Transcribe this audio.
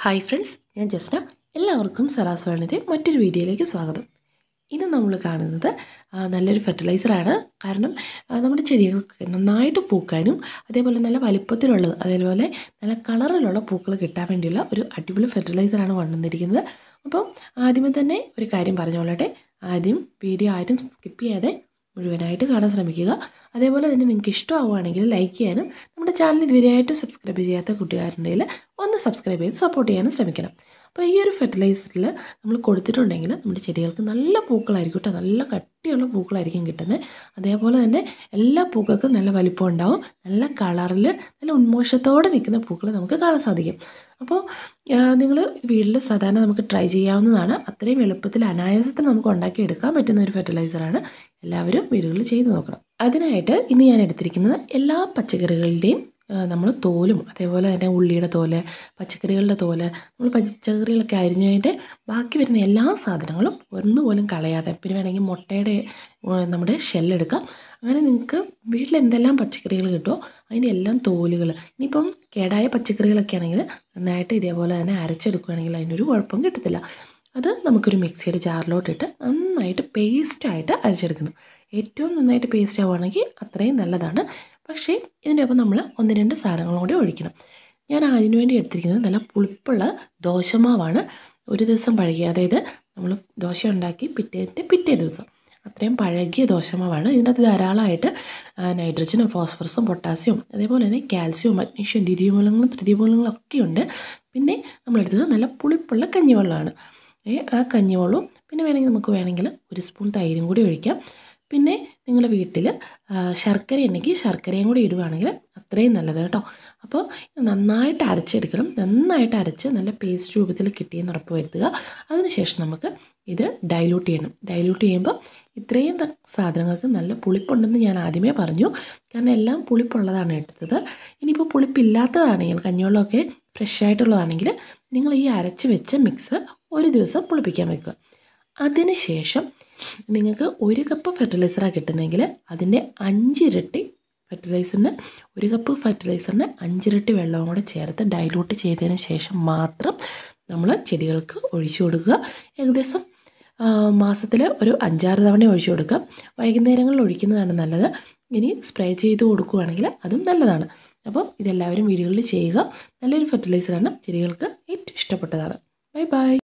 hi friends ഞാൻ ജസ്ന എല്ലാവർക്കും Sara's വേൾഡിൻ്റെ മറ്റൊരു വീഡിയോയിലേക്ക് സ്വാഗതം ഇന്ന് നമ്മൾ കാണുന്നത് ആ, നല്ലൊരു ഫെർട്ടിലൈസറാണ് കാരണം ആ, നമ്മുടെ ചെടികൾക്ക് നന്നായിട്ട് പൂക്കാനും അതേപോലെ നല്ല വലിപ്പത്തിലുള്ളത് അതേപോലെ നല്ല കളറിലുള്ള പൂക്കൾ കിട്ടാൻ വേണ്ടിയുള്ള ഒരു അടിപൊളി ഫെർട്ടിലൈസറാണ് കൊണ്ടുവന്നിരിക്കുന്നത് അപ്പം ആദ്യമേ തന്നെ ഒരു കാര്യം പറഞ്ഞോളട്ടെ ആദ്യം വീഡിയോ ആരും സ്കിപ്പ് ചെയ്യാതെ മുഴുവനായിട്ട് കാണാൻ ശ്രമിക്കുക അതേപോലെ തന്നെ നിങ്ങൾക്ക് ഇഷ്ടമാവുകയാണെങ്കിൽ ലൈക്ക് ചെയ്യാനും നമ്മുടെ ചാനൽ ഇതുവരെയായിട്ടും സബ്സ്ക്രൈബ് ചെയ്യാത്ത കൂട്ടുകാരുണ്ടെങ്കിൽ ഒന്ന് സബ്സ്ക്രൈബ് ചെയ്ത് സപ്പോർട്ട് ചെയ്യാനും ശ്രമിക്കണം അപ്പോൾ ഈ ഒരു ഫെർട്ടിലൈസറിൽ നമ്മൾ കൊടുത്തിട്ടുണ്ടെങ്കിൽ നമ്മുടെ ചെടികൾക്ക് നല്ല പൂക്കളായിരിക്കും കേട്ടോ നല്ല കട്ടിയുള്ള പൂക്കളായിരിക്കും കിട്ടുന്നത് അതേപോലെ തന്നെ എല്ലാ പൂക്കൾക്കും നല്ല വലിപ്പം ഉണ്ടാവും നല്ല കളറിൽ നല്ല ഉന്മോഷത്തോടെ നിൽക്കുന്ന പൂക്കൾ നമുക്ക് കാണാൻ സാധിക്കും അപ്പോൾ നിങ്ങൾ വീട്ടിൽ സാധാരണ നമുക്ക് ട്രൈ ചെയ്യാവുന്നതാണ് അത്രയും എളുപ്പത്തിൽ അനായാസത്തിൽ നമുക്ക് ഉണ്ടാക്കി എടുക്കാൻ പറ്റുന്ന ഒരു ഫെർട്ടിലൈസറാണ് എല്ലാവരും വീടുകളിൽ ചെയ്തു നോക്കണം അതിനായിട്ട് ഇന്ന് ഞാൻ എടുത്തിരിക്കുന്നത് എല്ലാ പച്ചക്കറികളുടെയും നമ്മൾ തോലും അതേപോലെ തന്നെ ഉള്ളിയുടെ തോല് പച്ചക്കറികളുടെ തോല് നമ്മൾ പച്ചക്കറികളൊക്കെ അരിഞ്ഞതിൻ്റെ ബാക്കി വരുന്ന എല്ലാ സാധനങ്ങളും ഒന്നുപോലും കളയാതെ പിന്നെ വേണമെങ്കിൽ മുട്ടയുടെ ഏഹ്, നമ്മുടെ ഷെല്ലെടുക്കാം അങ്ങനെ നിങ്ങൾക്ക് വീട്ടിൽ എന്തെല്ലാം പച്ചക്കറികൾ കിട്ടുമോ അതിൻ്റെ എല്ലാം തോലുകൾ ഇനിയിപ്പം കേടായ പച്ചക്കറികളൊക്കെ ആണെങ്കിൽ നന്നായിട്ട് ഇതേപോലെ തന്നെ അരച്ചെടുക്കുകയാണെങ്കിൽ അതിനൊരു കുഴപ്പം കിട്ടത്തില്ല അത് നമുക്കൊരു മിക്സിയുടെ ജാറിലോട്ടിട്ട് നന്നായിട്ട് പേസ്റ്റായിട്ട് അരച്ചെടുക്കണം ഏറ്റവും നന്നായിട്ട് പേസ്റ്റ് ആവുകയാണെങ്കിൽ അത്രയും നല്ലതാണ് പക്ഷേ ഇതിനൊപ്പം നമ്മൾ ഒന്ന് രണ്ട് സാധനങ്ങളും കൂടി ഒഴിക്കണം ഞാൻ അതിനു വേണ്ടി എടുത്തിരിക്കുന്നത് നല്ല പുളിപ്പുള്ള ദോശമാവാണ് ഒരു ദിവസം പഴകിയ അതായത് നമ്മൾ ദോശ ഉണ്ടാക്കി പിറ്റേത്തെ പിറ്റേ ദിവസം അത്രയും പഴകിയ ദോശമാവാണ് ഇതിനകത്ത് ധാരാളമായിട്ട് ആ, നൈട്രജനും ഫോസ്ഫറസും പൊട്ടാസ്യവും അതേപോലെ തന്നെ കാൽസ്യവും മഗ്നീഷ്യവും ദ്വിതീയമൂലങ്ങളും തൃതീയമൂലങ്ങളും ഒക്കെ ഉണ്ട് പിന്നെ നമ്മളെടുത്തത് നല്ല പുളിപ്പുള്ള കഞ്ഞിവെള്ളമാണ് ഏ, ആ കഞ്ഞിവെള്ളവും പിന്നെ വേണമെങ്കിൽ നമുക്ക് വേണമെങ്കിൽ ഒരു സ്പൂൺ തൈരും കൂടി ഒഴിക്കാം പിന്നെ നിങ്ങളുടെ വീട്ടിൽ ശർക്കര ഉണ്ടെങ്കിൽ ശർക്കരയും കൂടി ഇടുവാണെങ്കിൽ അത്രയും നല്ലത് കേട്ടോ അപ്പോൾ ഇത് നന്നായിട്ട് അരച്ചെടുക്കണം നന്നായിട്ട് അരച്ച് നല്ല പേസ്റ്റ് രൂപത്തിൽ കിട്ടിയെന്ന് ഉറപ്പ് വരുത്തുക അതിനുശേഷം നമുക്ക് ഇത് ഡൈലൂട്ട് ചെയ്യണം ഡൈലൂട്ട് ചെയ്യുമ്പോൾ ഇത്രയും ത- സാധനങ്ങൾക്ക് നല്ല പുളിപ്പുണ്ടെന്ന് ഞാൻ ആദ്യമേ പറഞ്ഞു കാരണം എല്ലാം പുളിപ്പുള്ളതാണ് എടുത്തത് ഇനിയിപ്പോൾ പുളിപ്പില്ലാത്തതാണെങ്കിൽ കഞ്ഞിവെള്ളമൊക്കെ ഫ്രഷ് ആയിട്ടുള്ളതാണെങ്കിൽ നിങ്ങൾ ഈ അരച്ച് വെച്ച മിക്സ് ഒരു ദിവസം പുളിപ്പിക്കാൻ വെക്കുക അതിനുശേഷം നിങ്ങൾക്ക് ഒരു കപ്പ് ഫെർട്ടിലൈസറാണ് കിട്ടുന്നതെങ്കിൽ അതിൻ്റെ അഞ്ചിരട്ടി ഫെർട്ടിലൈസറിന് ഒരു കപ്പ് ഫെർട്ടിലൈസറിന് അഞ്ചിരട്ടി വെള്ളവും കൂടെ ചേർത്ത് ഡൈലൂട്ട് ചെയ്തതിന് ശേഷം മാത്രം നമ്മൾ ചെടികൾക്ക് ഒഴിച്ചു കൊടുക്കുക ഏകദേശം മാസത്തിൽ ഒരു അഞ്ചാറ് തവണ ഒഴിച്ചു കൊടുക്കാം വൈകുന്നേരങ്ങളിൽ ഒഴിക്കുന്നതാണ് നല്ലത് ഇനി സ്പ്രേ ചെയ്ത് കൊടുക്കുകയാണെങ്കിൽ അതും നല്ലതാണ് അപ്പോൾ ഇതെല്ലാവരും വീടുകളിൽ ചെയ്യുക നല്ലൊരു ഫെർട്ടിലൈസറാണ് ചെടികൾക്ക് ഏറ്റവും ഇഷ്ടപ്പെട്ടതാണ് ബൈ ബൈ